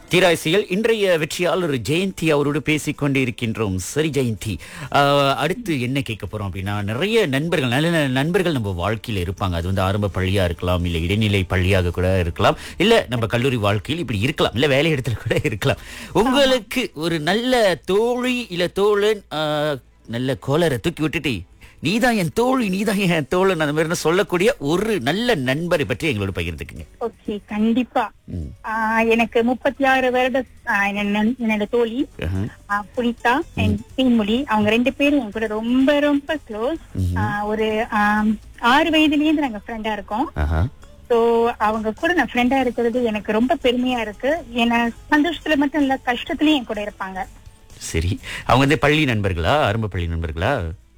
தீராசியில் இன்றைய வெற்றியாளர் ஜெயந்தி அவரோடு பேசிக் கொண்டு இருக்கின்றோம் சரி ஜெயந்தி ஆஹ், அடுத்து என்ன கேட்க போறோம் அப்படின்னா நிறைய நண்பர்கள் நல்ல நல்ல நண்பர்கள் நம்ம வாழ்க்கையில இருப்பாங்க அது வந்து ஆரம்ப பள்ளியா இருக்கலாம் இல்ல இடைநிலை பள்ளியாக கூட இருக்கலாம் இல்ல நம்ம கல்லூரி வாழ்க்கையில் இப்படி இருக்கலாம் இல்ல வேலை இடத்துல கூட இருக்கலாம் உங்களுக்கு ஒரு நல்ல தோழி இல்ல தோழன் ஆஹ், நல்ல கோலரை தூக்கி விட்டுட்டு நீதான் என் தோழி நீதான் என் தோழன் அந்த மாதிரி சொல்லக்கூடிய ஒரு நல்ல நண்பரை பற்றி எங்களோட பகிர்ந்துக்குங்க ஓகே கண்டிப்பா ம். ஆஹ் எனக்கு முப்பத்தி ஆறு வருட ஆஹ் என்ன- என்னோட தோழி ஆஹா. ஆஹ் புனிதா அண்ட் தேன்மொழி அவங்க ரெண்டு பேரும் என் கூட ரொம்ப ரொம்ப க்ளோஸ் ஒரு ஆம், ஆறு வயதுல இருந்து நாங்க ஃப்ரெண்டா இருக்கோம் ஆஹா. சோ அவங்க கூட நான் ஃப்ரெண்டா இருக்கிறது எனக்கு ரொம்ப பெருமையா இருக்கு ஏன்னா சந்தோஷத்துல மட்டும் இல்ல கஷ்டத்துலயும் என் கூட இருப்பாங்க சரி அவங்க வந்து பள்ளி நண்பர்களா ஆரம்ப பள்ளி நண்பர்களா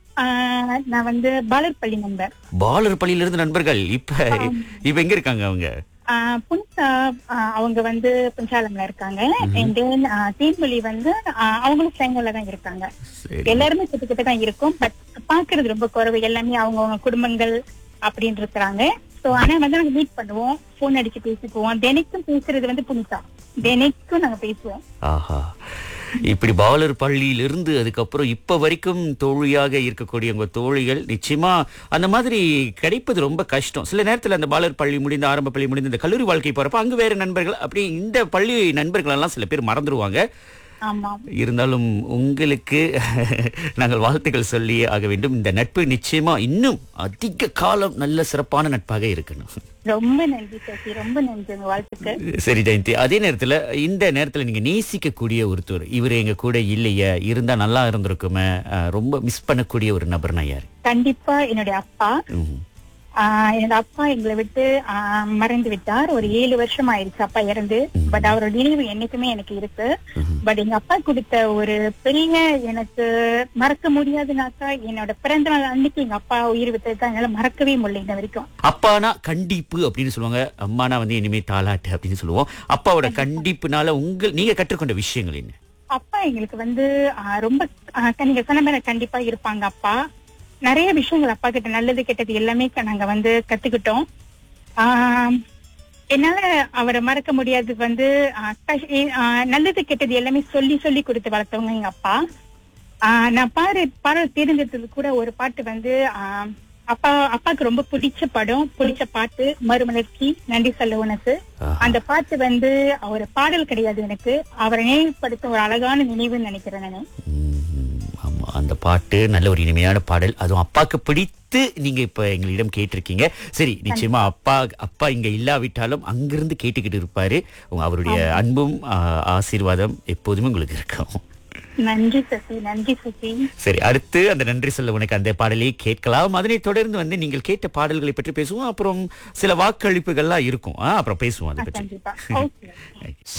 ஆஹ் நான் வந்து பாலர் பள்ளி நண்பர் பாலர் பள்ளியில இருந்து நண்பர்கள் இப்ப இப்ப எங்க இருக்காங்க அவங்க ஆஹ் புனிதா ஆஹ் அவங்க வந்து பஞ்சாலம்ல இருக்காங்க அண்ட் தென் தேன்மொழி வந்து ஆஹ் அவங்களும் செங்கல்ல தான் இருக்காங்க சரி எல்லாருமே கிட்ட தான் இருக்கும் பட் பாக்குறது ரொம்ப குறைவு எல்லாமே அவங்கவங்க குடும்பங்கள் அப்படின்னு இருக்கிறாங்க சோ ஆனா வந்து நாங்க மீட் பண்ணுவோம் போன் அடிச்சு பேசிக்குவோம் தினைக்கும் பேசுறது வந்து புனிதா தினைக்கும் நாங்க பேசுவோம் ஆஹா இப்படி பாலர் பள்ளியிலிருந்து அதுக்கப்புறம் இப்ப வரைக்கும் தோழியாக இருக்கக்கூடிய உங்க தோழிகள் நிச்சயமா அந்த மாதிரி கிடைப்பது ரொம்ப கஷ்டம் சில நேரத்துல அந்த பாலர் பள்ளி முடிந்து ஆரம்ப பள்ளி முடிந்து இந்த கல்லூரி வாழ்க்கை போறப்ப அங்க வேற நண்பர்கள் அப்படி இந்த பள்ளி நண்பர்கள் எல்லாம் சில பேர் மறந்துடுவாங்க ஆமா இருந்தாலும் உங்களுக்கு நாங்கள் வாழ்த்துக்கள் சொல்லி ஆக வேண்டும் இந்த நட்பு நிச்சயமா இன்னும் அதிக காலம் நல்ல சிறப்பான நட்பாக இருக்கணும் ரொம்ப நன்றி சசி ரொம்ப நன்றி உங்க வாழ்த்துக்கு சரி ஜெயந்தி அதே நேரத்துல இந்த நேரத்துல நீங்க நேசிக்கக்கூடிய ஒருத்தர் இவர் எங்க கூட இல்லையே இருந்தா நல்லா இருந்திருக்குமே அஹ், ரொம்ப மிஸ் பண்ணக்கூடிய ஒரு நபர்னா யாரு கண்டிப்பா என்னுடைய அப்பா ம்ஹும். ஆஹ் என்னோட அப்பா எங்களை விட்டு ஆஹ் மறைந்து விட்டார் ஒரு ஏழு வருஷம் ஆயிடுச்சு அப்பா இறந்து பட் அவரோட நினைவு என்னைக்குமே எனக்கு இருக்கு பட் எங்க அப்பா கொடுத்த ஒரு பெரிய எனக்கு மறக்க முடியாதுனாக்கா என்னோட பிறந்த நாள் அன்னைக்கு எங்க அப்பா உயிர் விட்டது தான் என்னால மறக்கவே முடியல இன்ன வரைக்கும் அப்பானா கண்டிப்பு அப்படின்னு சொல்லுவாங்க அம்மானா வந்து இனிமே தாலாட்டு அப்படின்னு சொல்லுவோம் அப்பாவோட கண்டிப்புனால உங்கள் நீங்க கற்றுக்கொண்ட விஷயங்கள் என்ன அப்பா எங்களுக்கு வந்து ஆஹ் ரொம்ப ஆஹ் நீங்க சொன்ன மாதிரி கண்டிப்பா இருப்பாங்க அப்பா நிறைய விஷயங்கள் அப்பா கிட்ட நல்லது கெட்டது எல்லாமே க- நாங்க வந்து கத்துக்கிட்டோம் ஆஹ் என்னால அவரை மறக்க முடியாது வந்து ஆஹ் கஷ்- ஏ- ஆஹ் நல்லது கெட்டது எல்லாமே சொல்லி சொல்லி கொடுத்து வளர்த்தவங்க எங்க அப்பா ஆஹ் நான் பாரு பாடல் தேர்ந்தெடுத்தது கூட ஒரு பாட்டு வந்து ஆஹ் அப்பா அப்பாவுக்கு ரொம்ப பிடிச்ச படம் பிடிச்ச பாட்டு மறுமலர்ச்சி நன்றி சொல்ல உனக்கு ஆஹா. அந்த பாட்டு வந்து ஒரு பாடல் கிடையாது எனக்கு அவரை நினைவுபடுத்த ஒரு அழகான நினைவுன்னு நினைக்கிறேன் நானு ம்ஹும். ஆமா அந்த பாட்டு நல்ல ஒரு இனிமையான பாடல் அதுவும் அப்பாக்கு பிடித்து நீங்க இப்ப எங்களிடம் கேட்டிருக்கீங்க சரி நிச்சயமா அப்பா அப்பா இங்க இல்லாவிட்டாலும் அங்கிருந்து கேட்டுக்கிட்டு இருப்பாரு உங்க அவருடைய அன்பும் ஆ, ஆசீர்வாதம் எப்போதுமே உங்களுக்கு இருக்கும் நன்றி சசி நன்றி சசி சரி அடுத்து அந்த நன்றி சொல்ல உனக்கு அந்த பாடலை கேட்கலாம் அதனைத் தொடர்ந்து வந்து நீங்கள் கேட்ட பாடல்களை பற்றி பேசுவோம் அப்புறம் சில வாக்களிப்புகள்லாம் இருக்கும் ஆ, அப்புறம் பேசுவோம் அதை பற்றி கண்டிப்பா ஓகே